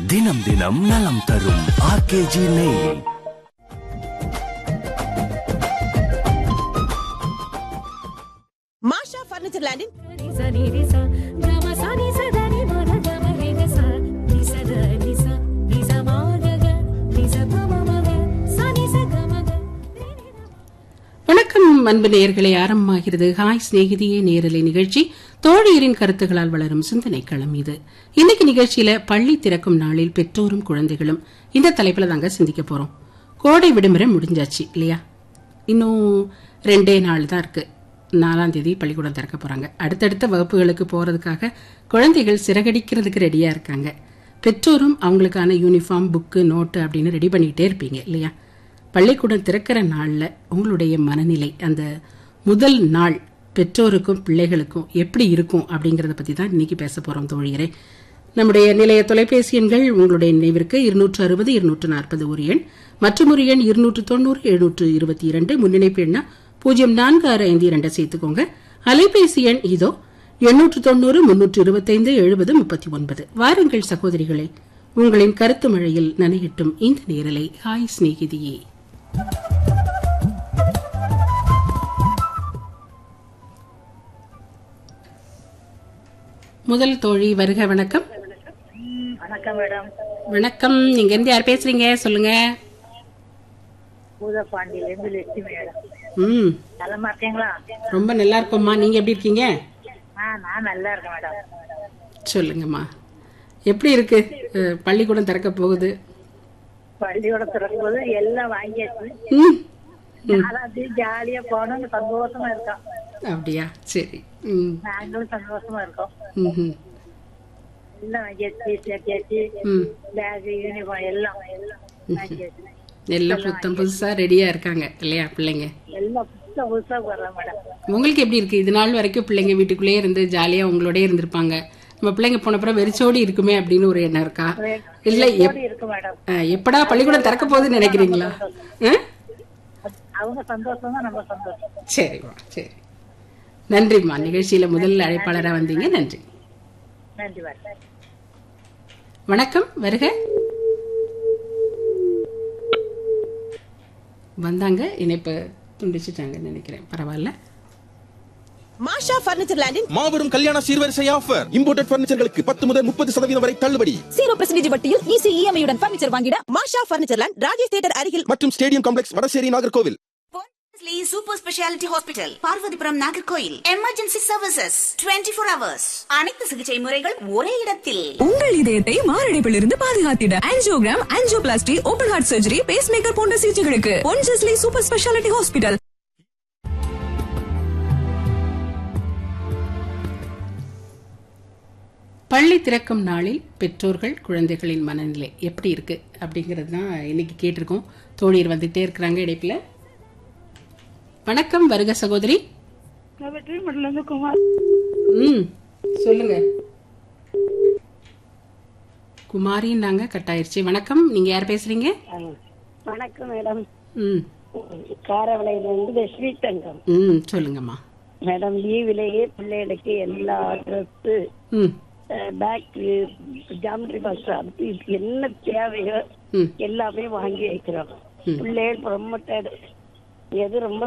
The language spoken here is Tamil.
தினம் தினம் நலம் தரும் ஆர்கேஜி நெய் மாஷா பர்னிச்சர் லேண்டின் வணக்கம் அன்பு நேயர்களே ஆரம்பமாகிறது ஹாய் சிநேகிதியே நேரலை நிகழ்ச்சி தோழியரின் கருத்துகளால் வளரும் சிந்தனை களம் இது இன்னைக்கு நிகழ்ச்சியில பள்ளி திறக்கும் நாளில் பெற்றோரும் குழந்தைகளும் இந்த தலைப்புல தாங்க சிந்திக்க போறோம் கோடை விடுமுறை முடிஞ்சாச்சு இல்லையா இன்னும் ரெண்டே நாள் தான் இருக்கு நாலாம் தேதி பள்ளிக்கூடம் திறக்க போறாங்க அடுத்தடுத்த வகுப்புகளுக்கு போறதுக்காக குழந்தைகள் சிறகடிக்கிறதுக்கு ரெடியா இருக்காங்க பெற்றோரும் அவங்களுக்கான யூனிஃபார்ம் புக்கு நோட்டு அப்படின்னு ரெடி பண்ணிட்டே இருப்பீங்க இல்லையா பள்ளிக்கூடம் திறக்கிற நாள்ல உங்களுடைய மனநிலை அந்த முதல் நாள் பெற்றோருக்கும் பிள்ளைகளுக்கும் எப்படி இருக்கும் அப்படிங்கறத பத்தி தான் இன்னைக்கு பேச போறோம் தோழியரே நம்முடைய நிலைய தொலைபேசி எண்கள் உங்களுடைய நினைவிற்கு இருநூற்று அறுபது இருநூற்று நாற்பது ஒரு எண் மற்றும் ஒரு எண் இருநூற்று தொண்ணூறு எழுநூற்று இருபத்தி இரண்டு முன்னிணைப்பு எண்ணா பூஜ்ஜியம் நான்கு ஆறு ஐந்து இரண்டை சேர்த்துக்கோங்க அலைபேசி எண் இதோ எண்ணூற்று தொண்ணூறு முன்னூற்று இருபத்தைந்து எழுபது முப்பத்தி ஒன்பது வாருங்கள் சகோதரிகளே உங்களின் கருத்து மழையில் நனையட்டும் இந்த நேரலை ஹாய் சிநேகிதியே முதல் தோழி வருக வணக்கம் வணக்கம் மேடம் வணக்கம் நீங்க இருந்து யார் பேசுறீங்க சொல்லுங்க பூதப்பாண்டியில இருந்து லட்சுமி மேடம் ம் நலமா இருக்கீங்களா ரொம்ப நல்லா இருக்கோம்மா நீங்க எப்படி இருக்கீங்க ஆ நான் நல்லா இருக்கேன் மேடம் சொல்லுங்கம்மா எப்படி இருக்கு அஹ், பள்ளிக்கூடம் திறக்க போகுது பள்ளியோட திறக்கும்போது எல்லாம் வாங்கியாச்சு ம் நாலாம் தேதி ஜாலியா போனோம் சந்தோஷமா இருக்கோம் அப்படியா சரி ம் நாங்களும் சந்தோஷமா இருக்கோம் ம்ஹும். எல்லாம் வாங்கியாச்சு சேர்த்தியாச்சு ம் பேக் யூனிஃபார்ம் எல்லாம் எல்லாம் வாங்கியாச்சு எல்லாம் புத்தம் புதுசா ரெடியா இருக்காங்க இல்லையா பிள்ளைங்க எல்லாம் புதுசா புதுசா வர்றோம் மேடம் உங்களுக்கு எப்படி இருக்கு இது நாள் வரைக்கும் பிள்ளைங்க வீட்டுக்குள்ளேயே இருந்து ஜாலியா உங்களோடய இருந்திருப்பாங்க நம்ம பிள்ளைங்க போன அப்புறம் வெறிச்சோடி இருக்குமே அப்படின்னு ஒரு எண்ணம் இருக்கா இல்ல எப்- ஓடி இருக்கு மேடம் அஹ், எப்படா பள்ளிக்கூடம் திறக்க போகுதுன்னு நினைக்கிறீங்களா அஹ்? அவங்க சந்தோஷம் தான் நம்ம சந்தோஷம் சரிம்மா சரி நன்றிம்மா நிகழ்ச்சியில முதல் அழைப்பாளரா வந்தீங்க நன்றி நன்றி மேடம் வணக்கம் வருக வந்தாங்க இணைப்பு துண்டிச்சிட்டாங்கன்னு நினைக்கிறேன் பரவாயில்ல மாஷா பர்னிச்சர் லேண்டின் மாபெரும் கல்யாண சீர்வரிசை ஆஃபர் இம்போர்ட்டட் பர்னிச்சர்களுக்கு பத்து முதல் முப்பது சதவீதம் வரை தள்ளுபடி ஜீரோ பெர்சன்டேஜ் வட்டியில் ஈஸி இஎம்ஐ உடன் பர்னிச்சர் வாங்கிட Masha furniture land Rajesh theatre அருகில் மற்றும் stadium complex Vadasery Nagercoil Pondicherry super speciality hospital Parvathipuram Nagercoil emergency services 24 four hours அனைத்து சிகிச்சை முறைகள் ஒரே இடத்தில் உங்கள் இதயத்தை மாரடைப்பிலிருந்து பாதுகாத்திட angiogram angioplasty open heart surgery pacemaker போன்ற சிகிச்சைகளுக்கு பொன்ஜஸ்லி சூப்பர் ஸ்பெஷாலிட்டி ஹாஸ்பிட்டல் பள்ளி திறக்கும் நாளில் பெற்றோர்கள் குழந்தைகளின் மனநிலை எப்படி இருக்கு அப்படிங்கிறது தான் இன்னைக்கு கேட்டிருக்கோம் தோழியர் வந்துட்டே இருக்கிறாங்க இடைப்புல வணக்கம் வருக சகோதரி ம் சொல்லுங்க குமாரின்னாங்க கட்டாயிருச்சு வணக்கம் நீங்க யார் பேசுறீங்க வணக்கம் மேடம் ம் காரவளையில இருந்து லட்சுமி தங்கம் ம் சொல்லுங்கம்மா மேடம் லீவிலேயே பிள்ளைகளுக்கு எல்லா ட்ரெஸ் ம் பேக் ஜாமெட்ரி பாக்ஸ் அது இது என்ன தேவையோ ம் எல்லாமே வாங்கி வைக்கிறோம் பிள்ளைகள் ரொம்ப எது ரொம்ப